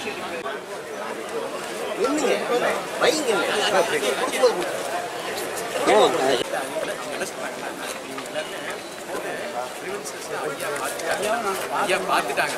ஐயா பார்த்துட்டாங்க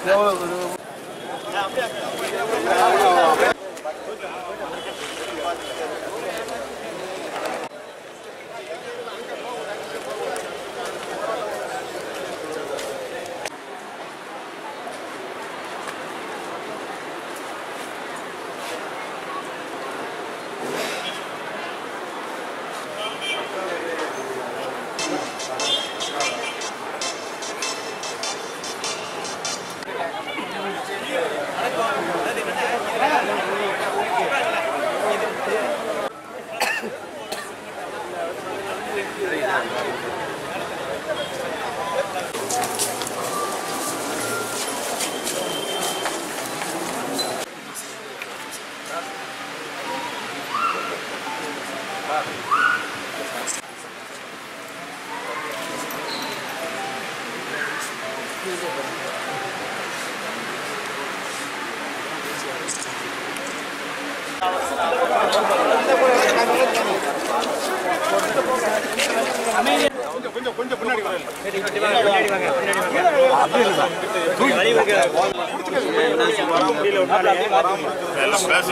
எல்லாம் பேச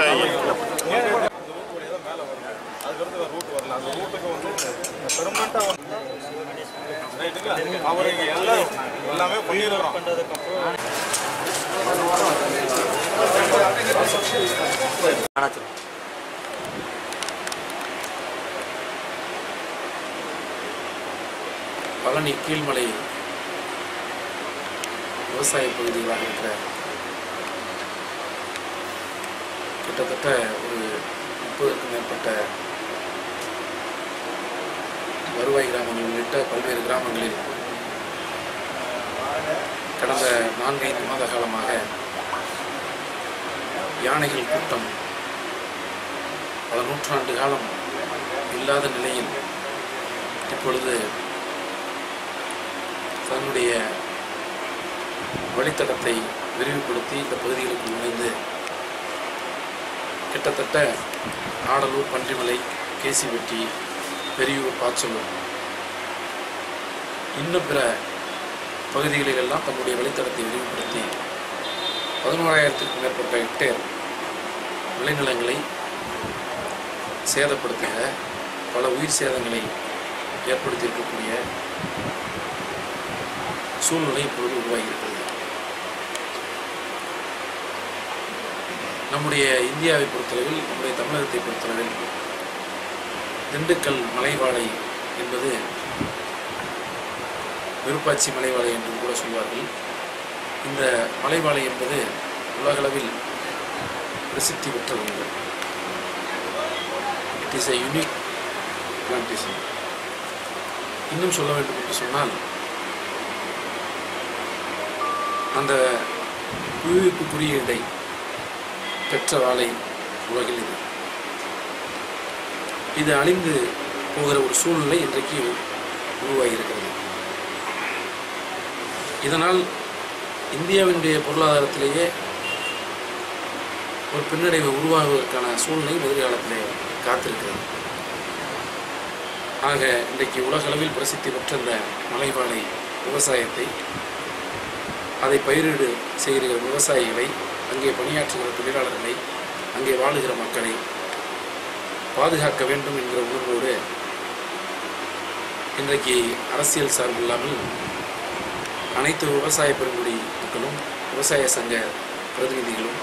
அவருக்கு எல்லாம் எல்லாமே பண்ணிடுறோம் பழனி கீழ்மலை விவசாய பகுதிகளாக இருக்கிற கிட்டத்தட்ட ஒரு முப்பதுக்கும் மேற்பட்ட வருவாய் கிராமங்கள் உள்ளிட்ட பல்வேறு கிராமங்களில் கடந்த நான்கைந்து மாத காலமாக யானைகள் கூட்டம் பல நூற்றாண்டு காலம் இல்லாத நிலையில் இப்பொழுது தன்னுடைய வழித்தடத்தை விரிவுபடுத்தி இந்த பகுதிகளுக்கு நுழைந்து கிட்டத்தட்ட ஆடலூர் பன்றிமலை கேசிவெட்டி பெரியூர் பாச்சலூர் இன்னும் பிற பகுதிகளிலெல்லாம் தன்னுடைய வழித்தடத்தை விரிவுபடுத்தி பதினோராயிரத்திற்கும் மேற்பட்ட ஹெக்டேர் விளைநிலங்களை சேதப்படுத்துக பல உயிர் சேதங்களை ஏற்படுத்தியிருக்கக்கூடிய சூழ்நிலை இப்பொழுது உருவாகியிருக்கிறது நம்முடைய இந்தியாவை பொறுத்தளவில் நம்முடைய தமிழகத்தை பொறுத்தளவில் திண்டுக்கல் மலைவாழை என்பது விருப்பாச்சி மலைவாழை என்றும் கூட சொல்வார்கள் இந்த மலைவாழை என்பது உலகளவில் பிரசித்தி பெற்ற ஒன்று it is a unique plantation இன்னும் சொல்ல வேண்டும் என்று சொன்னால் அந்த புவியீர்ப்பு குறியீடை பெற்ற வாழை உலகில் இது இது அழிந்து போகிற ஒரு சூழ்நிலை இன்றைக்கு உருவாகியிருக்கிறது இதனால் இந்தியாவினுடைய பொருளாதாரத்திலேயே ஒரு பின்னடைவு உருவாகுவதற்கான சூழ்நிலை எதிர்காலத்திலே காத்திருக்கிறது ஆக இன்றைக்கு உலகளவில் பிரசித்தி பெற்ற இந்த மலைவாழை விவசாயத்தை அதை பயிரிடு செய்கிற விவசாயிகளை அங்கே பணியாற்றுகிற தொழிலாளர்களை அங்கே வாழுகிற மக்களை பாதுகாக்க வேண்டும் என்கிற உணர்வோடு இன்றைக்கு அரசியல் சார்பு இல்லாமல் அனைத்து விவசாய பெருங்குடி மக்களும் விவசாய சங்க பிரதிநிதிகளும்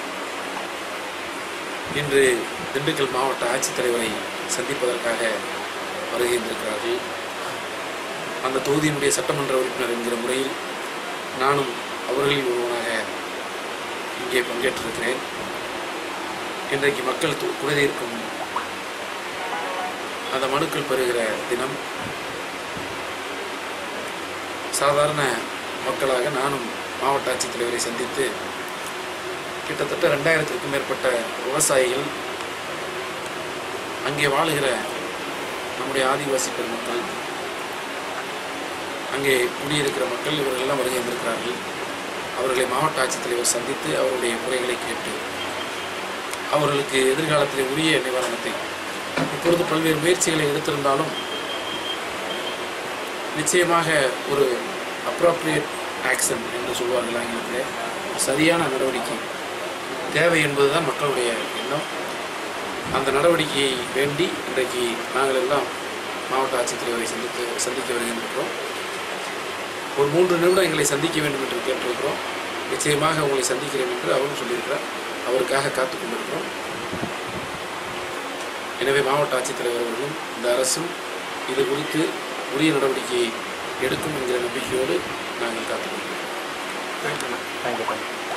இன்று திண்டுக்கல் மாவட்ட ஆட்சித்தலைவரை சந்திப்பதற்காக வருகின்றிருக்கிறார்கள் அந்த தொகுதியினுடைய சட்டமன்ற உறுப்பினர் என்கிற முறையில் நானும் அவர்களில் ஒருவனாக இங்கே பங்கேற்றிருக்கிறேன் இன்றைக்கு மக்கள் து- குறைதீர்க்கும் அந்த மனுக்கள் பெறுகிற தினம் சாதாரண மக்களாக நானும் மாவட்ட ஆட்சித்தலைவரை சந்தித்து கிட்டத்தட்ட ரெண்டாயிரத்திற்கும் மேற்பட்ட விவசாயிகள் அங்கே வாழுகிற நம்முடைய ஆதிவாசி பெருமக்கள் அங்கே குடியிருக்கிற மக்கள் இவர்களெல்லாம் வருகை வந்திருக்கிறார்கள் அவர்களை மாவட்ட ஆட்சித்தலைவர் சந்தித்து அவருடைய குறைகளை கேட்டு அவர்களுக்கு எதிர்காலத்தில் உரிய நிவாரணத்தை இப்பொழுது பல்வேறு முயற்சிகளை எடுத்திருந்தாலும் நிச்சயமாக ஒரு அப்ராப்ரியேட் ஆக்ஷன் என்று சொல்வார்கள் ஆங்கிலத்தில் சரியான நடவடிக்கை தேவை என்பதுதான் மக்களுடைய எண்ணம் அந்த நடவடிக்கையை வேண்டி இன்றைக்கு நாங்கள் எல்லாம் மாவட்ட ஆட்சித்தலைவரை சந்தித்து சந்திக்க வருகின்றோம் ஒரு மூன்று நிமிடம் எங்களை சந்திக்க வேண்டும் என்று கேட்டிருக்கிறோம் நிச்சயமாக உங்களை சந்திக்கிறேன் என்று அவரும் சொல்லியிருக்கிறார் அவருக்காக காத்து கொண்டிருக்கிறோம் எனவே மாவட்ட ஆட்சித்தலைவர் அவர்களும் இந்த அரசும் இது குறித்து உரிய நடவடிக்கையை எடுக்கும் என்கிற நம்பிக்கையோடு நாங்கள் காத்துக்கொள்கிறோம் தேங்க்யூ தேங்க்யூ